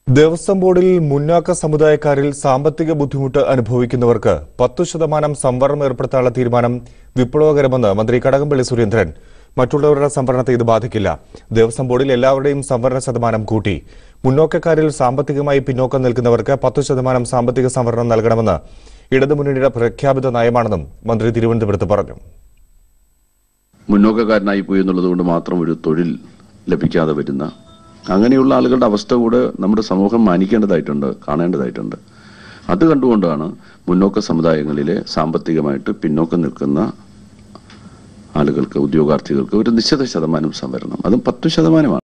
ദേവസ്വം ബോർഡിൽ മുന്നാക്ക സമുദായക്കാരിൽ സാമ്പത്തിക ബുദ്ധിമുട്ട് അനുഭവിക്കുന്നവർക്ക് പത്തു ശതമാനം സംവരണം ഏർപ്പെടുത്താനുള്ള തീരുമാനം വിപ്ലവകരമെന്ന് മന്ത്രി കടകംപള്ളി സുരേന്ദ്രൻ മറ്റുള്ളവരുടെ സംവരണത്തെ ഇത് ബാധിക്കില്ല ദേവസ്വം ബോർഡിൽ എല്ലാവരുടെയും സംവരണ ശതമാനം കൂട്ടി മുന്നോക്കക്കാരിൽ സാമ്പത്തികമായി പിന്നോക്കം നിൽക്കുന്നവർക്ക് പത്തു ശതമാനം സാമ്പത്തിക സംവരണം നൽകണമെന്ന് ഇടതുമുന്നണിയുടെ പ്രഖ്യാപിത നയമാണെന്നും മന്ത്രി തിരുവനന്തപുരത്ത് പറഞ്ഞു മുന്നോക്കക്കാരനായി പോയി എന്നുള്ളത് കൊണ്ട് മാത്രം ഒരു തൊഴിൽ ലഭിക്കാതെ വരുന്ന അങ്ങനെയുള്ള ആളുകളുടെ അവസ്ഥ കൂടെ നമ്മുടെ സമൂഹം മാനിക്കേണ്ടതായിട്ടുണ്ട് കാണേണ്ടതായിട്ടുണ്ട് അത് കണ്ടുകൊണ്ടാണ് മുന്നോക്ക സമുദായങ്ങളിലെ സാമ്പത്തികമായിട്ട് പിന്നോക്കം നിൽക്കുന്ന ആളുകൾക്ക് ഉദ്യോഗാർത്ഥികൾക്ക് ഒരു നിശ്ചിത ശതമാനം സംവരണം അതും പത്ത് ശതമാനമാണ്